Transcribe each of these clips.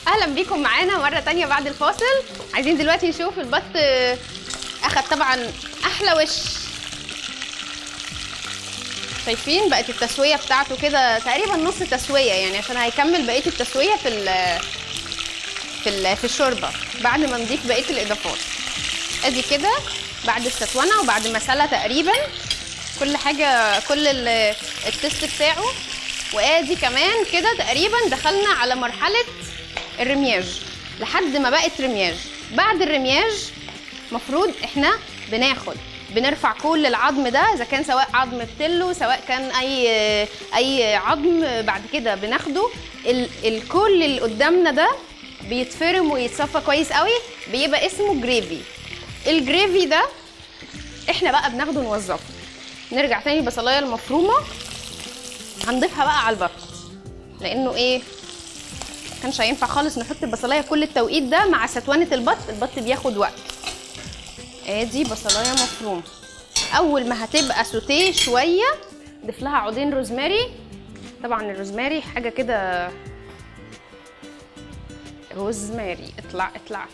اهلا بيكم معانا مره تانية بعد الفاصل عايزين دلوقتي نشوف البط آه، اخد طبعا احلى وش شايفين بقت التسويه بتاعته كده تقريبا نص تسويه يعني عشان هيكمل بقيه التسويه في ال في ال في الشوربه بعد ما نضيف بقيه الاضافات ادي كده بعد الستونه وبعد ما سلى تقريبا كل حاجه كل ال- التست بتاعه وادي كمان كده تقريبا دخلنا على مرحله الرمياج لحد ما بقت رمياج بعد الرمياج مفروض احنا بناخد بنرفع كل العظم ده اذا كان سواء عظم بتلو سواء كان اي اي عظم بعد كده بناخده ال الكل اللي قدامنا ده بيتفرم ويتصفى كويس قوي بيبقى اسمه جريفي الجريفي ده احنا بقى بناخده نوظفه نرجع تاني البصلايه المفرومه هنضيفها بقى على البط لانه ايه كانش هينفع خالص نحط البصلايه كل التوقيت ده مع ستوانه البط البط بياخد وقت ادي بصلايه مفرومه اول ما هتبقى سوتيه شويه ضيف لها عودين روزماري طبعا الروزماري حاجه كده روزماري اطلع اطلع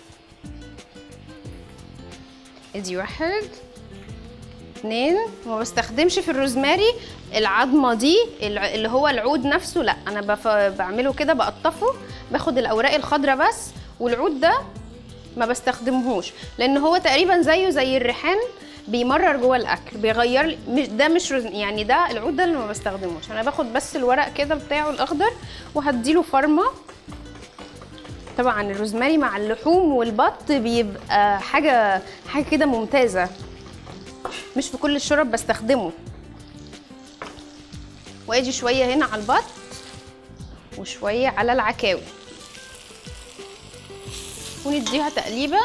ادي واحد اتنين ما بستخدمش في الروزماري العظمه دي الع- اللي هو العود نفسه لا انا بف... بعمله كده بقطفه باخد الاوراق الخضراء بس والعود ده ما بستخدمهوش لان هو تقريبا زيه زي الريحان بيمرر جوه الاكل بيغير لي مش ده مش روز... يعني ده العود ده اللي ما بستخدموش انا باخد بس الورق كده بتاعه الاخضر وهديله فرمه طبعا الروزماري مع اللحوم والبط بيبقى حاجه حاجه كده ممتازه مش في كل الشرب بستخدمه واجي شويه هنا على البط وشويه على العكاوي ونديها تقليبه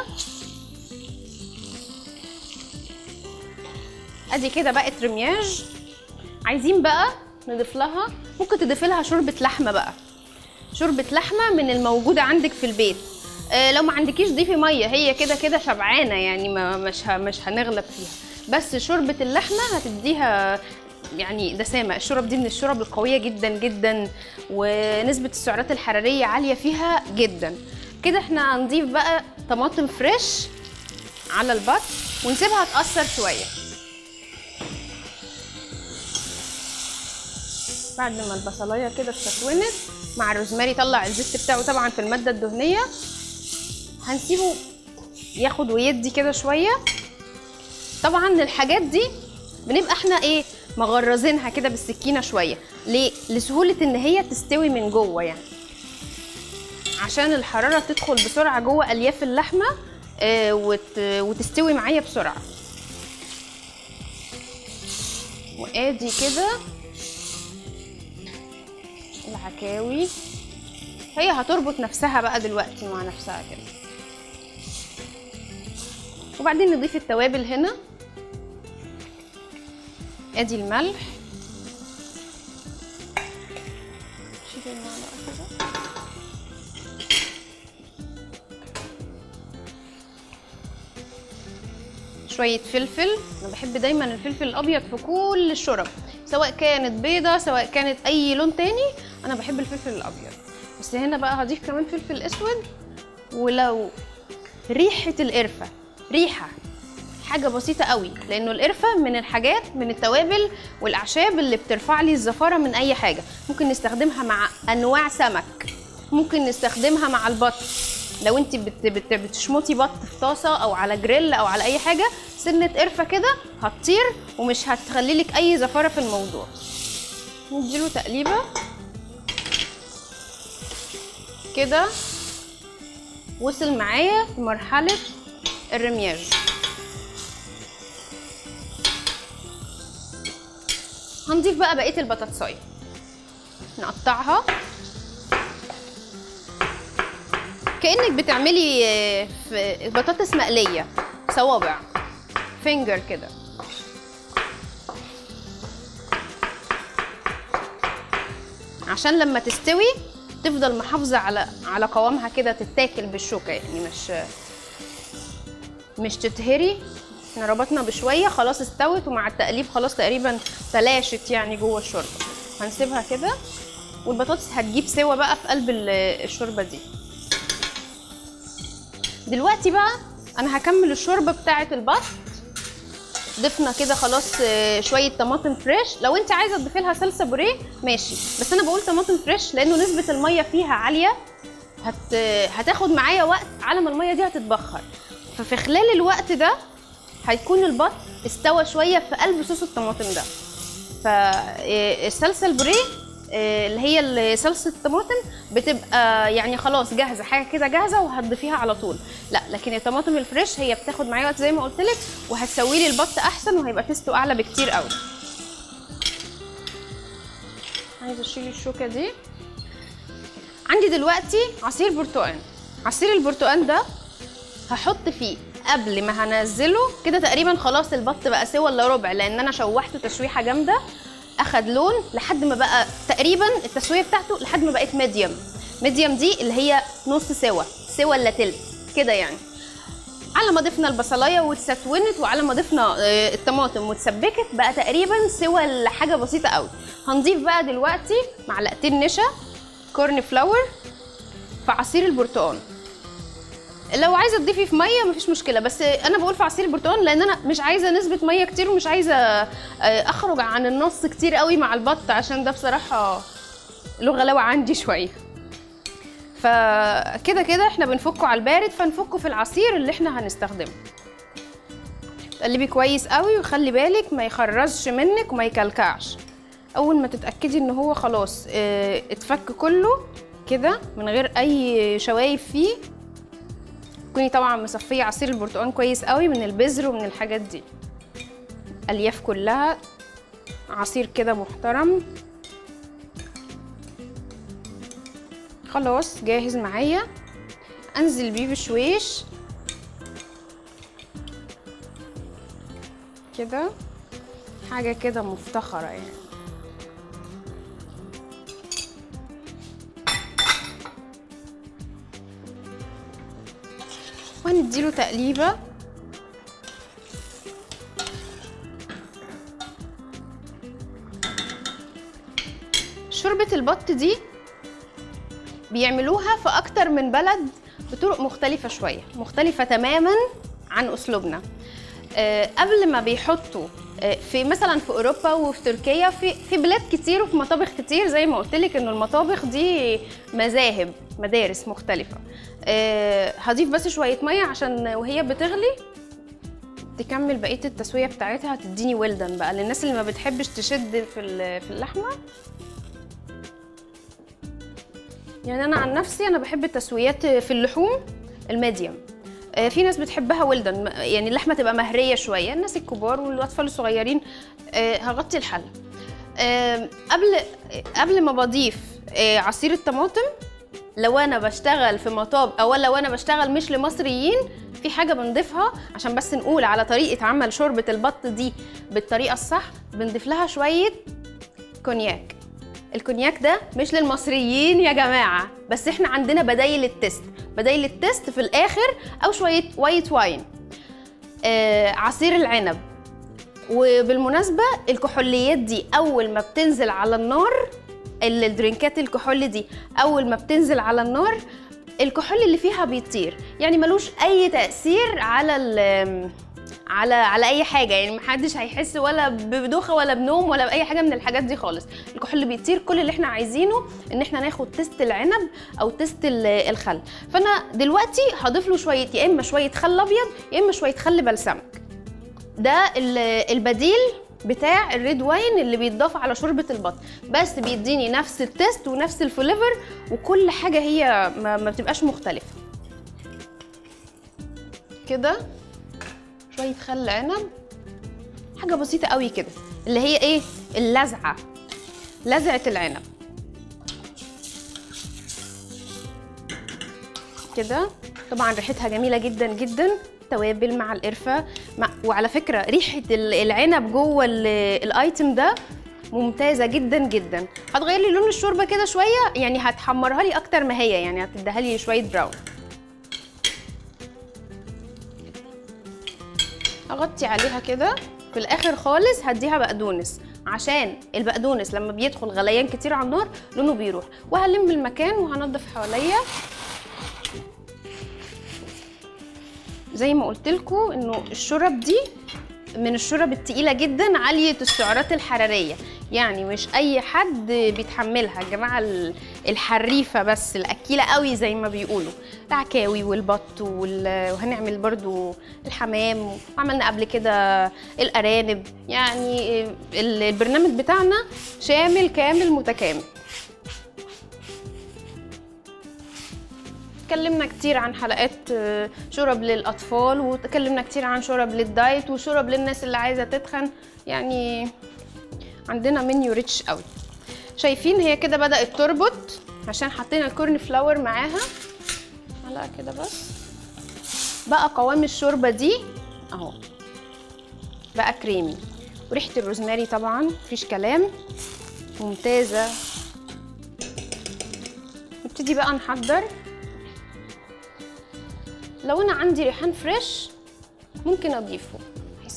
ادي كده بقت رمياج عايزين بقى نضيف لها ممكن تضيفي لها شوربه لحمه بقى شوربه لحمه من الموجوده عندك في البيت آه لو ما عندكيش ضيفي ميه هي كده كده شبعانه يعني ما مش ه- مش هنغلب فيها بس شوربه اللحمه هتديها يعني دسامه الشرب دي من الشرب القويه جدا جدا ونسبه السعرات الحراريه عاليه فيها جدا كده احنا هنضيف بقى طماطم فريش على البط ونسيبها تأثر شويه بعد ما البصلايه كده اتسخنت مع الروزماري طلع الزيت بتاعه طبعا في الماده الدهنيه هنسيبه ياخد ويدي كده شويه طبعا الحاجات دي بنبقى احنا ايه مغرزينها كده بالسكينه شويه ليه لسهوله ان هي تستوي من جوه يعني عشان الحراره تدخل بسرعه جوه الياف اللحمه آه وت... وتستوي معايا بسرعه وادي كده العكاوي هي هتربط نفسها بقى دلوقتي مع نفسها كده وبعدين نضيف التوابل هنا ادي الملح شيل المعلقه كده شويه فلفل انا بحب دايما الفلفل الابيض في كل الشرب سواء كانت بيضه سواء كانت اي لون تاني انا بحب الفلفل الابيض بس هنا بقى هضيف كمان فلفل اسود ولو ريحه القرفه ريحه حاجه بسيطه قوي لانه القرفه من الحاجات من التوابل والاعشاب اللي بترفع لي الزفاره من اي حاجه ممكن نستخدمها مع انواع سمك ممكن نستخدمها مع البط لو انت بت بت بتشمطي بط في طاسه او على جريل او على اي حاجه سنه قرفه كده هتطير ومش هتخلي لك اي زفاره في الموضوع نديله تقليبه كده وصل معايا لمرحله الرمياج هنضيف بقى بقيه البطاطسايه نقطعها كانك بتعملي آه، في بطاطس مقليه صوابع فينجر كده عشان لما تستوي تفضل محافظه على على قوامها كده تتاكل بالشوكه يعني مش مش تتهري احنا ربطنا بشويه خلاص استوت ومع التقليب خلاص تقريبا تلاشت يعني جوه الشوربه هنسيبها كده والبطاطس هتجيب سوا بقى في قلب ال- الشوربه دي دلوقتي بقى انا هكمل الشوربه بتاعه البط ضفنا كده خلاص آه، شويه طماطم فريش لو انت عايزه تضيفي لها صلصه بوريه ماشي بس انا بقول طماطم فريش لانه نسبه الميه فيها عاليه هت... هتاخد معايا وقت على ما الميه دي هتتبخر ففي خلال الوقت ده هيكون البط استوى شويه في قلب صوص الطماطم ده فالصلصه البوريه آه، اللي هي ال- صلصه الطماطم بتبقى يعني خلاص جاهزه حاجه كده جاهزه وهتضيفيها على طول لا لكن الطماطم الفريش هي بتاخد معايا وقت زي ما قلت لك وهتسوي لي البط احسن وهيبقى تيستو اعلى بكتير قوي عايزه اشيل الشوكه دي عندي دلوقتي عصير برتقال عصير البرتقال ده هحط فيه قبل ما هنزله كده تقريبا خلاص البط بقى سوى الا ربع لان انا شوحته تشويحه جامده اخد لون لحد ما بقى تقريبا التسويه بتاعته لحد ما بقت ميديوم ميديوم دي اللي هي نص سوا سوا الا تلت كده يعني على ما ضفنا البصلايه واتستونت وعلى ما ضفنا آه، الطماطم واتسبكت بقى تقريبا سوى لحاجه بسيطه قوي هنضيف بقى دلوقتي معلقتين نشا كورن فلاور في عصير البرتقال لو عايزه تضيفي في ميه مفيش مشكله بس انا بقول في عصير البرتقال لان انا مش عايزه نسبه ميه كتير ومش عايزه آه، اخرج عن النص كتير قوي مع البط عشان ده بصراحه له غلاوه عندي شويه فكده كده احنا بنفكه على البارد فنفكه في العصير اللي احنا هنستخدمه قلبي كويس قوي وخلي بالك ما يخرجش منك وما يكلكعش اول ما تتاكدي ان هو خلاص اه اتفك كله كده من غير اي شوايب فيه تكوني طبعا مصفيه عصير البرتقال كويس قوي من البذر ومن الحاجات دي الياف كلها عصير كده محترم خلاص جاهز معايا انزل بيه بشويش كده حاجه كده مفتخره يعني وهنديله تقليبه شوربه البط دي بيعملوها في اكتر من بلد بطرق مختلفه شويه مختلفه تماما عن اسلوبنا آه، قبل ما بيحطوا آه، في مثلا في اوروبا وفي تركيا في في بلاد كتير وفي مطابخ كتير زي ما قلت لك انه المطابخ دي مذاهب مدارس مختلفه آه، هضيف بس شويه ميه عشان وهي بتغلي تكمل بقيه التسويه بتاعتها هتديني ويلدن بقى للناس اللي ما بتحبش تشد في ال- في اللحمه يعني انا عن نفسي انا بحب التسويات في اللحوم الميديوم آه، في ناس بتحبها ولدن يعني اللحمه تبقى مهريه شويه الناس الكبار والاطفال الصغيرين آه، هغطي الحله آه، قبل قبل ما بضيف آه، عصير الطماطم لو انا بشتغل في مطاب او لو انا بشتغل مش لمصريين في حاجه بنضيفها عشان بس نقول على طريقه عمل شوربه البط دي بالطريقه الصح بنضيف لها شويه كونياك الكونياك ده مش للمصريين يا جماعه بس احنا عندنا بدايل التست بدايل التست في الاخر او شويه وايت واين آه عصير العنب وبالمناسبه الكحوليات دي اول ما بتنزل على النار ال- الدرينكات الكحول دي اول ما بتنزل على النار الكحول اللي فيها بيطير يعني ملوش اي تاثير على ال- على على اي حاجه يعني محدش هيحس ولا بدوخه ولا بنوم ولا باي حاجه من الحاجات دي خالص الكحول بيطير كل اللي احنا عايزينه ان احنا ناخد تيست العنب او تيست ال- الخل فانا دلوقتي هضيف له شويه يا اما شويه خل ابيض يا اما شويه خل بلسمك ده ال- البديل بتاع الريد واين اللي بيتضاف على شوربه البط بس بيديني نفس التيست ونفس الفليفر وكل حاجه هي ما, ما بتبقاش مختلفه كده شويه خل عنب حاجه بسيطه قوي كده اللي هي ايه اللزعه لزعه العنب كده طبعا ريحتها جميله جدا جدا توابل مع القرفه مع وعلى فكره ريحه ال- العنب جوه ال- الايتم ده ممتازه جدا جدا هتغير لي لون الشوربه كده شويه يعني هتحمرها لي اكتر ما هي يعني هتديها لي شويه براون اغطي عليها كده في الاخر خالص هديها بقدونس عشان البقدونس لما بيدخل غليان كتير على النار لونه بيروح وهلم المكان وهنضف حواليا زي ما قلت لكم انه الشرب دي من الشرب التقيله جدا عاليه السعرات الحراريه يعني مش اي حد بيتحملها يا جماعه ال- الحريفه بس الاكيله قوي زي ما بيقولوا العكاوي والبط وال- وهنعمل برضو الحمام وعملنا قبل كده الارانب يعني ال- البرنامج بتاعنا شامل كامل متكامل اتكلمنا كتير عن حلقات آه، شرب للأطفال وتكلمنا كتير عن شرب للدايت وشرب للناس اللي عايزة تتخن يعني عندنا منيو ريتش قوي شايفين هي كده بدأت تربط عشان حطينا الكورن فلاور معاها معلقة كده بس بقى قوام الشوربة دي اهو بقى كريمي وريحة الروزماري طبعا مفيش كلام ممتازة نبتدي بقى نحضر لو انا عندي ريحان فريش ممكن اضيفه حسب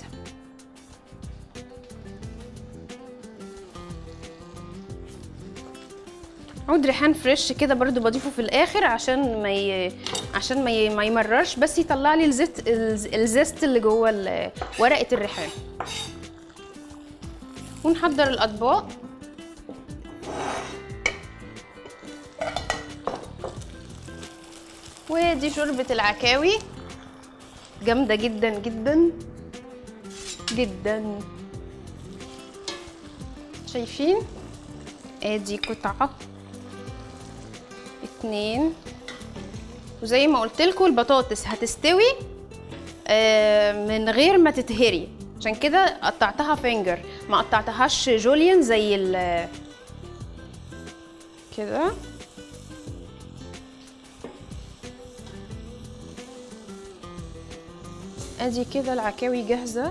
عود ريحان فريش كده برضو بضيفه في الاخر عشان ما ي... عشان ما, ي... ما يمررش بس يطلع لي الزيت الز- الزيست اللي جوه ال- ورقه الريحان ونحضر الاطباق ودي شوربة العكاوي جامدة جدا جدا جدا شايفين ادي قطعة اتنين وزي ما قلت لكم البطاطس هتستوي آه، من غير ما تتهري عشان كده قطعتها فينجر ما قطعتهاش جوليان زي ال كده ادي كده العكاوي جاهزه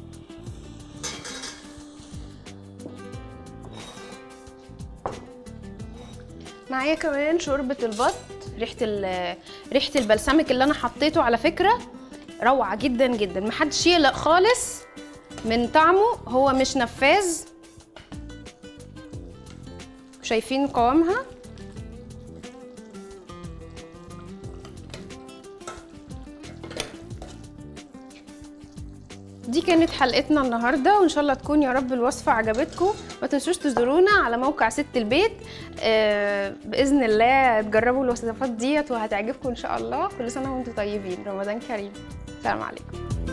معايا كمان شوربه البط ريحه ال- ريحه البلسمك اللي انا حطيته على فكره روعه جدا جدا محدش يقلق خالص من طعمه هو مش نفاذ شايفين قوامها دي كانت حلقتنا النهارده وان شاء الله تكون يا رب الوصفه عجبتكم ما تنسوش تزورونا على موقع ست البيت آه باذن الله تجربوا الوصفات ديت وهتعجبكم ان شاء الله كل سنه وانتم طيبين رمضان كريم السلام عليكم